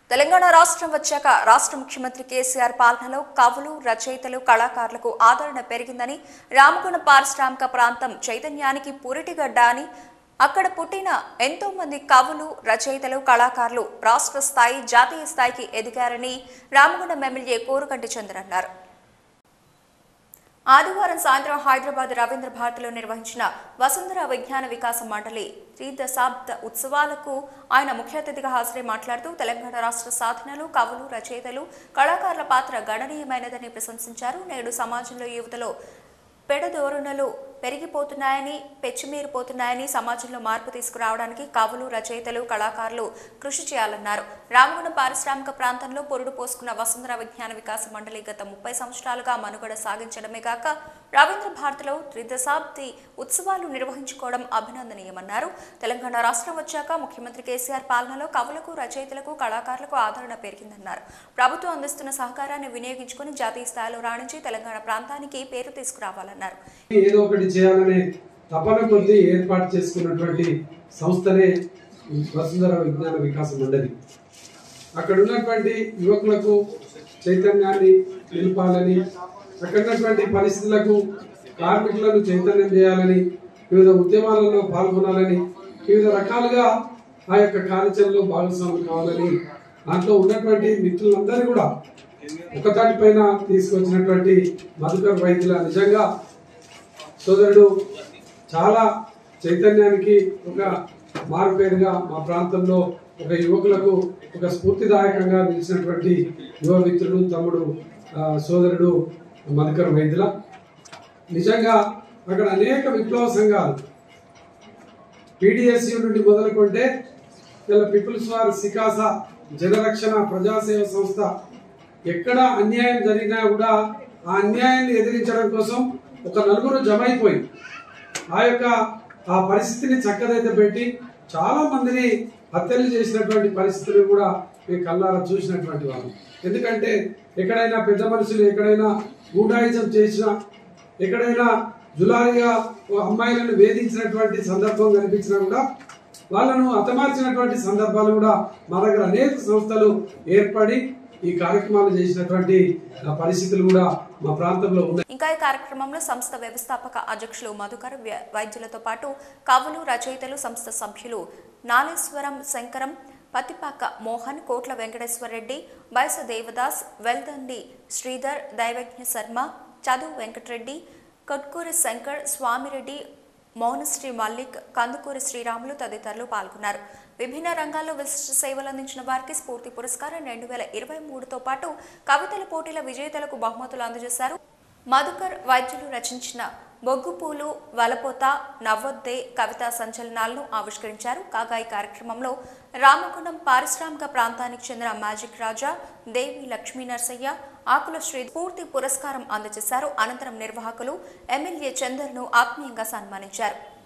తెలంగాణ రాష్ట్రం వచ్చాక రాష్ట్ర ముఖ్యమంత్రి కేసీఆర్ పాలనలో కవులు రచయితలు కళాకారులకు ఆదరణ పెరిగిందని రామగుణ పారిశ్రామిక ప్రాంతం చైతన్యానికి పురిటిగడ్డ అని అక్కడ పుట్టిన ఎంతో మంది కవులు రచయితలు కళాకారులు రాష్ట్ర స్థాయి జాతీయ స్థాయికి ఎదిగారని రామగుండం ఎమ్మెల్యే కోరుకంటి చంద్ర అన్నారు ఆదివారం సాయంత్రం హైదరాబాద్ రవీంద్ర భారతిలో నిర్వహించిన వసుంధర విజ్ఞాన వికాస మండలి త్రీ దశాబ్ద ఉత్సవాలకు ఆయన ముఖ్య అతిథిగా హాజరై మాట్లాడుతూ తెలంగాణ రాష్ట్ర సాధనలు కవులు రచయితలు కళాకారుల పాత్ర గణనీయమైనదని ప్రశంసించారు నేడు సమాజంలో యువతలో పెడధోరణులు పెరిగిపోతున్నాయని పెచ్చిమీరిపోతున్నాయని సమాజంలో మార్పు తీసుకురావడానికి కవులు రచయితలు కళాకారులు కృషి చేయాలన్నారు రామగుండం పారిశ్రామిక ప్రాంతంలో పొరుడు పోసుకున్న వసుంధర విజ్ఞాన వికాస మండలి గత ముప్పై సంవత్సరాలుగా మనుగడ సాగించడమే కాక రవీంద్ర భారతిలో త్రిదశాబ్ది ఉత్సవాలు నిర్వహించుకోవడం అభినందనీయమన్నారు తెలంగాణ రాష్ట్రం వచ్చాక ముఖ్యమంత్రి కేసీఆర్ పాలనలో కవులకు రచయితలకు కళాకారులకు ఆదరణ పెరిగిందన్నారు ప్రభుత్వం అందిస్తున్న సహకారాన్ని వినియోగించుకుని జాతీయ స్థాయిలో రాణించి తెలంగాణ ప్రాంతానికి పేరు తీసుకురావాలన్నారు ఏదో ఒకటి చేయాలనే తపన కొద్దీ ఏర్పాటు చేసుకున్నటువంటి సంస్థనే వసుంధర విజ్ఞాన వికాస మండలి అక్కడ ఉన్నటువంటి యువకులకు చైతన్యాన్ని నిలపాలని అక్కడ ఉన్నటువంటి పరిస్థితులకు కార్మికులను చైతన్యం చేయాలని వివిధ ఉద్యమాలలో పాల్గొనాలని వివిధ రకాలుగా ఆ యొక్క కార్యాచరణలో భాగస్వామ్యం కావాలని దాంట్లో ఉన్నటువంటి మిత్రులందరూ కూడా ఒకదాటి పైన తీసుకొచ్చినటువంటి మధుకర్ వైద్యుల నిజంగా సోదరుడు చాలా చైతన్యానికి ఒక మారుపేరుగా మా ప్రాంతంలో ఒక యువకులకు ఒక స్ఫూర్తిదాయకంగా నిలిచినటువంటి యువ మిత్రుడు తమ్ముడు ఆ, సోదరుడు మధుకర్ వైద్యుల నిజంగా అక్కడ అనేక విప్లవ సంఘాలు పీడిఎస్యు నుండి మొదలుకుంటే ఇలా పీపుల్స్ వార్ సికాస జనరక్షణ ప్రజాసేవ సంస్థ ఎక్కడ అన్యాయం జరిగినా కూడా ఆ అన్యాయాన్ని ఎదిరించడం కోసం ఒక నలుగురు జమ అయిపోయి ఆ యొక్క ఆ పరిస్థితిని చక్కదైతే పెట్టి చాలా మందిని హత్యలు చేసినటువంటి పరిస్థితులు కూడా మేము కల్లారా చూసినటువంటి వాళ్ళు ఎందుకంటే ఎక్కడైనా పెద్ద మనుషులు ఎక్కడైనా గూడాయిజం చేసినా ఎక్కడైనా జులారిగా ఓ అమ్మాయిలను వేధించినటువంటి సందర్భం కనిపించినా కూడా వాళ్ళను హతమార్చినటువంటి సందర్భాలు కూడా మా దగ్గర అనేక సంస్థలు ఏర్పడి ఈ కార్యక్రమాలు చేసినటువంటి ఆ, పరిస్థితులు కూడా మా ప్రాంతంలో ఉన్నాయి ఇంకా ఈ కార్యక్రమంలో సంస్థ వ్యవస్థాపక అధ్యక్షులు మధుకర్ వ్య- వైద్యులతో పాటు కవులు రచయితలు సంస్థ సభ్యులు నాలేశ్వరం శంకరం పతిపాక మోహన్ కోట్ల వెంకటేశ్వర రెడ్డి బైస దేవదాస్ వెల్దండి శ్రీధర్ దైవజ్ఞ శర్మ చదువు వెంకటరెడ్డి కొట్కూరి శంకర్ స్వామిరెడ్డి మౌనశ్రీ మల్లిక్ కందుకూరి శ్రీరాములు తదితరులు పాల్గొన్నారు విభిన్న రంగాల్లో విశిష్ట సేవలు అందించిన వారికి స్ఫూర్తి పురస్కారం రెండు వేల ఇరవై మూడుతో పాటు కవితల పోటీల విజేతలకు బహుమతులు అందజేశారు మధుకర్ వైద్యులు రచించిన బొగ్గు పూలు వలపోత నవ్వొద్దే కవితా సంచలనాలను ఆవిష్కరించారు కాగా ఈ కార్యక్రమంలో రామగుండం పారిశ్రామిక ప్రాంతానికి చెందిన మ్యాజిక్ రాజా దేవి లక్ష్మీ నరసయ్య ఆకుల శ్రీ పూర్తి పురస్కారం అందజేశారు అనంతరం నిర్వాహకులు ఎమ్మెల్యే చందర్ను ఆత్మీయంగా సన్మానించారు